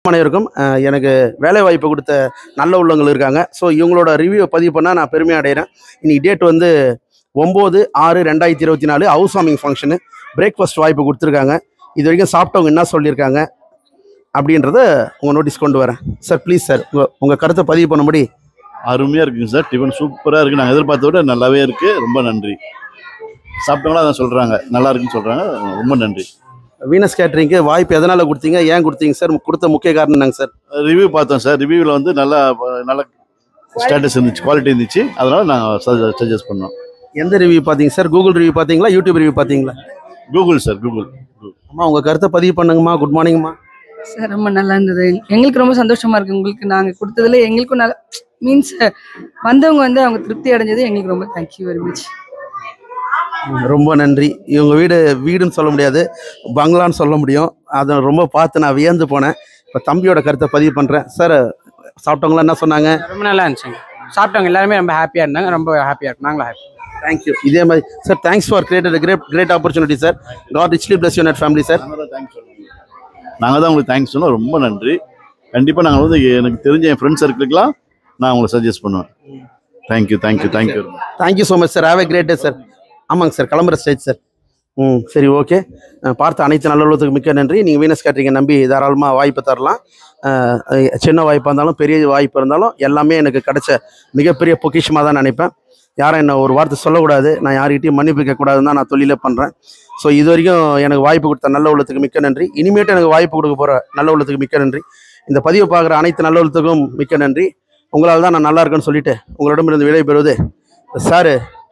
அனைவருக்கும் அஹ், எனக்கு வேலை வாய்ப்பு கொடுத்த நல்ல உள்ளவங்கள் இருக்காங்க ஸோ இவங்களோட ரிவ்யூ பதிவு பண்ணால் நான் பெருமை அடைகிறேன் இன்னைக்கு டேட் வந்து ஒம்பது ஆறு ரெண்டாயிரத்தி இருபத்தி நாலு ஹவுஸ் வார்மிங் ஃபங்க்ஷனு பிரேக்ஃபாஸ்ட் வாய்ப்பு கொடுத்துருக்காங்க இது வரைக்கும் சாப்பிட்டவங்க என்ன சொல்லியிருக்காங்க அப்படின்றத உங்கள் நோட்டீஸ் கொண்டு வரேன் சார் ப்ளீஸ் சார் உங்கள் உங்கள் கருத்தை பதிவு பண்ணும்படி அருமையாக இருக்குங்க சார் டிஃபன் சூப்பராக இருக்குது நாங்கள் எதிர்பார்த்த விட நல்லாவே இருக்குது ரொம்ப நன்றி சாப்பிட்டவங்களும் அதான் சொல்கிறாங்க நல்லா இருக்குன்னு சொல்கிறாங்க ரொம்ப நன்றி வீனஸ் கேட்ரிங்க்கு வாய்ப்பு எதனால் கொடுத்தீங்க ஏன் கொடுத்தீங்க சார் கொடுத்த முக்கிய காரணம் என்னங்க சார் ரிவ்யூ பார்த்தோம் சார் ரிவ்யூவில் வந்து நல்லா நல்ல ஸ்டேட்டஸ் இருந்துச்சு குவாலிட்டி இருந்துச்சு அதனால் நாங்கள் சஜஸ்ட் பண்ணோம் எந்த ரிவ்யூ பார்த்தீங்க சார் கூகுள் ரிவ்யூ பார்த்தீங்களா யூடியூப் ரிவ்யூ பார்த்தீங்களா கூகுள் சார் கூகுள் அம்மா உங்கள் கருத்தை பதிவு பண்ணுங்கம்மா குட் மார்னிங்மா சார் ரொம்ப நல்லா இருந்தது எங்களுக்கு ரொம்ப சந்தோஷமா இருக்கு உங்களுக்கு நாங்க கொடுத்ததுல எங்களுக்கும் நல்ல மீன்ஸ் வந்தவங்க வந்து அவங்க திருப்தி அடைஞ்சது எங்களுக்கு ரொம்ப தேங்க்யூ வெரி மச் ரொம்ப நன்றி இவங்க வீடு வீடுன்னு சொல்ல முடியாது பங்களான்னு சொல்ல முடியும் அதை ரொம்ப பார்த்து நான் வியந்து போனேன் இப்போ தம்பியோட கருத்தை பதிவு பண்ணுறேன் சார் சாப்பிட்டவங்களாம் என்ன சொன்னாங்க ரொம்ப நல்லா இருந்துச்சுங்க சாப்பிட்டவங்க எல்லாருமே ரொம்ப ஹாப்பியாக இருந்தாங்க ரொம்ப ஹாப்பியாக இருக்கும் நாங்களும் ஹாப்பி தேங்க்யூ இதே மாதிரி sir thanks for created great great opportunity sir God richly bless unit family sir நாங்கள் தான் உங்களுக்கு தேங்க்ஸ் சொன்னோம் ரொம்ப நன்றி கண்டிப்பாக நாங்கள் வந்து எனக்கு தெரிஞ்ச என் ஃப்ரெண்ட் சர்க்கிளுக்கெலாம் நான் உங்களை சஜஸ்ட் பண்ணுவேன் thank you thank you thank you thank you so much sir have a great day sir ஆமாங்க சார் கிளம்புற ஸ்டேஜ் சார் ம் சரி ஓகே பார்த்த அனைத்து நல்லுள்ளத்துக்கு மிக்க நன்றி நீங்கள் வீனஸ் கேட்டரிங்கை நம்பி தாராளமாக வாய்ப்பு தரலாம் அஹ், அஹ், சின்ன வாய்ப்பாக இருந்தாலும் பெரிய வாய்ப்பு இருந்தாலும் எல்லாமே எனக்கு கிடைச்ச மிகப்பெரிய பொக்கிஷமாக தான் நினைப்பேன் யாரும் என்ன ஒரு வார்த்தை சொல்லக்கூடாது நான் யார்கிட்டயும் மன்னிப்பு கேட்கக்கூடாதுன்னு தான் நான் தொழிலே பண்ணுறேன் ஸோ இது வரைக்கும் எனக்கு வாய்ப்பு கொடுத்த நல்ல உள்ளத்துக்கு மிக்க நன்றி இனிமேட்டு எனக்கு வாய்ப்பு கொடுக்க போகிற நல்ல உள்ளத்துக்கு மிக்க நன்றி இந்த பதிவை பார்க்குற அனைத்து நல்ல உள்ளத்துக்கும் மிக்க நன்றி உங்களால் தான் நான் நல்லா இருக்கேன்னு சொல்லிட்டு உங்களிடமிருந்து விடைபெறுவது சார்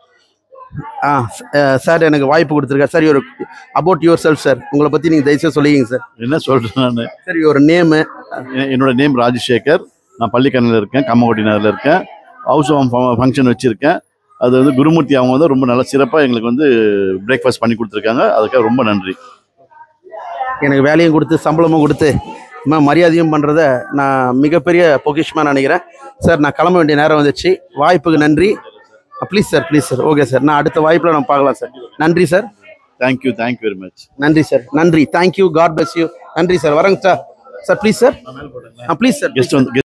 ஆ சார் எனக்கு வாய்ப்பு கொடுத்துருக்காரு சார் ஒரு அபவுட் யுவர் செல்ஃப் சார் உங்களை பற்றி நீங்கள் தயவுசெய்து சொல்லிக்கிங்க சார் என்ன சொல்கிறேன் நான் சார் ஒரு நேமு எ- என்னோட நேம் ராஜசேகர் நான் பள்ளிக்கரணையில் இருக்கேன் கம்மகோட்டி நகரில் இருக்கேன் ஹவுஸ் ஃபங்க்ஷன் வச்சுருக்கேன் அது வந்து குருமூர்த்தி அவங்க வந்து ரொம்ப நல்ல சிறப்பாக எங்களுக்கு வந்து பிரேக்ஃபாஸ்ட் பண்ணி கொடுத்துருக்காங்க அதுக்காக ரொம்ப நன்றி எனக்கு வேலையும் கொடுத்து சம்பளமும் கொடுத்து இம்மா மரியாதையும் பண்ணுறத நான் மிகப்பெரிய பொக்கிஷமாக நினைக்கிறேன் சார் நான் கிளம்ப வேண்டிய நேரம் வந்துச்சு வாய்ப்புக்கு நன்றி please sir please sir okay sir நான் அடுத்த வாய்ப்பில் நம்ம பார்க்கலாம் சார் நன்றி sir thank you thank you very much நன்றி சார் நன்றி தேங்க்யூ காட் bless யூ நன்றி சார் வரேங்க சார் சார் ப்ளீஸ் சார் ஆ ப்ளீஸ் சார் கெஸ்ட் வந்து